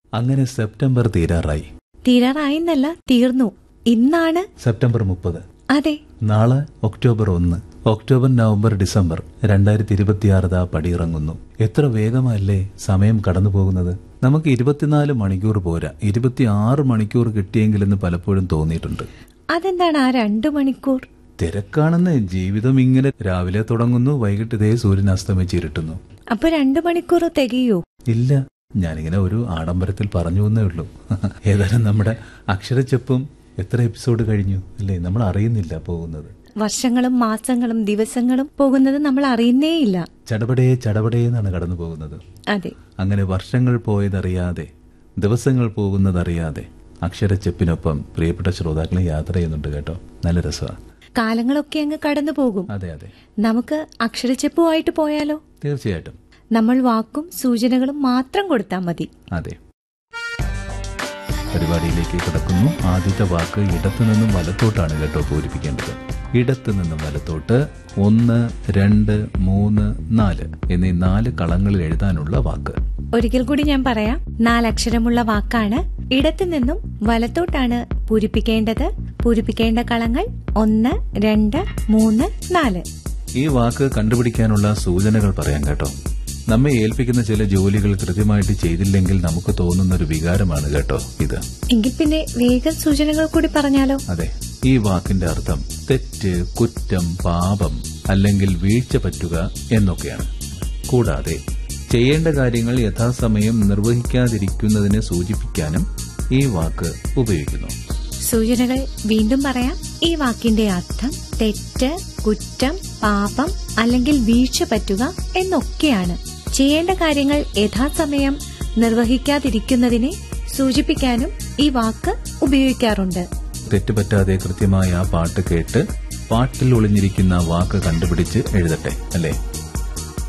അങ്ങനെ സെപ്റ്റംബർ തീരാറായി തീരാറായെന്നല്ല തീർന്നു ഇന്നാണ് സെപ്റ്റംബർ മുപ്പത് അതെ നാളെ ഒക്ടോബർ ഒന്ന് ഒക്ടോബർ നവംബർ ഡിസംബർ രണ്ടായിരത്തി ഇരുപത്തിയാറ് ദാ പടിയിറങ്ങുന്നു എത്ര വേഗമല്ലേ സമയം കടന്നു പോകുന്നത് നമുക്ക് ഇരുപത്തിനാല് മണിക്കൂർ പോരാ ഇരുപത്തിയാറ് മണിക്കൂർ കിട്ടിയെങ്കിലെന്ന് പലപ്പോഴും തോന്നിയിട്ടുണ്ട് അതെന്താണ് ആ രണ്ടു മണിക്കൂർ തിരക്കാണെന്ന് ജീവിതം ഇങ്ങനെ രാവിലെ തുടങ്ങുന്നു വൈകിട്ട് ഇതേ സൂര്യൻ അസ്തമിച്ചിരുട്ടുന്നു അപ്പൊ രണ്ടു മണിക്കൂർ തികയോ ഇല്ല ഞാനിങ്ങനെ ഒരു ആഡംബരത്തിൽ പറഞ്ഞു എന്നേ ഉള്ളൂ ഏതായാലും നമ്മുടെ അക്ഷരച്ചെപ്പും എത്ര എപ്പിസോഡ് കഴിഞ്ഞു അല്ലേ നമ്മൾ അറിയുന്നില്ല പോകുന്നത് വർഷങ്ങളും മാസങ്ങളും ദിവസങ്ങളും പോകുന്നത് നമ്മൾ അറിയുന്നേയില്ല ചടപടേ ചടപടേ എന്നാണ് കടന്നു പോകുന്നത് അതെ അങ്ങനെ വർഷങ്ങൾ പോയതറിയാതെ ദിവസങ്ങൾ പോകുന്നതറിയാതെ അക്ഷരച്ചെപ്പിനൊപ്പം പ്രിയപ്പെട്ട ശ്രോതാക്കളെ യാത്ര ചെയ്യുന്നുണ്ട് കേട്ടോ നല്ല രസമാണ് കാലങ്ങളൊക്കെ അങ്ങ് കടന്നു പോകും അതെ അതെ നമുക്ക് അക്ഷരച്ചെപ്പുമായിട്ട് പോയാലോ തീർച്ചയായിട്ടും നമ്മൾ വാക്കും സൂചനകളും മാത്രം കൊടുത്താൽ മതി അതെ പരിപാടിയിലേക്ക് കിടക്കുന്നു ആദ്യത്തെ വാക്ക് ഇടത്തു നിന്നും വലത്തോട്ടാണ് കേട്ടോ പൂരിപ്പിക്കേണ്ടത് ഇടത്തു നിന്നും വലത്തോട്ട് ഒന്ന് രണ്ട് മൂന്ന് നാല് എന്നീ നാല് കളങ്ങളിൽ എഴുതാനുള്ള വാക്ക് ഒരിക്കൽ കൂടി ഞാൻ പറയാം നാലക്ഷരമുള്ള വാക്കാണ് ഇടത്തു നിന്നും വലത്തോട്ടാണ് പൂരിപ്പിക്കേണ്ടത് പൂരിപ്പിക്കേണ്ട കളങ്ങൾ ഒന്ന് രണ്ട് മൂന്ന് നാല് ഈ വാക്ക് കണ്ടുപിടിക്കാനുള്ള സൂചനകൾ പറയാം കേട്ടോ നമ്മെ ഏൽപ്പിക്കുന്ന ചില ജോലികൾ കൃത്യമായിട്ട് ചെയ്തില്ലെങ്കിൽ നമുക്ക് തോന്നുന്ന ഒരു വികാരമാണ് കേട്ടോ ഇത് എങ്കിൽ പിന്നെ വേഗം സൂചനകൾ കൂടി പറഞ്ഞാലോ അതെ ഈ വാക്കിന്റെ അർത്ഥം തെറ്റ് കുറ്റം പാപം അല്ലെങ്കിൽ വീഴ്ച പറ്റുക എന്നൊക്കെയാണ് കൂടാതെ ചെയ്യേണ്ട കാര്യങ്ങൾ യഥാസമയം നിർവഹിക്കാതിരിക്കുന്നതിനെ സൂചിപ്പിക്കാനും ഈ വാക്ക് ഉപയോഗിക്കുന്നു സൂചനകൾ വീണ്ടും പറയാം ഈ വാക്കിന്റെ അർത്ഥം തെറ്റ് കുറ്റം പാപം അല്ലെങ്കിൽ വീഴ്ച പറ്റുക എന്നൊക്കെയാണ് ചെയ്യേണ്ട കാര്യങ്ങൾ യഥാസമയം നിർവഹിക്കാതിരിക്കുന്നതിനെ സൂചിപ്പിക്കാനും ഈ വാക്ക് ഉപയോഗിക്കാറുണ്ട് തെറ്റുപറ്റാതെ കൃത്യമായ ആ പാട്ട് കേട്ട് പാട്ടിൽ ഒളിഞ്ഞിരിക്കുന്ന വാക്ക് കണ്ടുപിടിച്ച് എഴുതട്ടെ അല്ലേ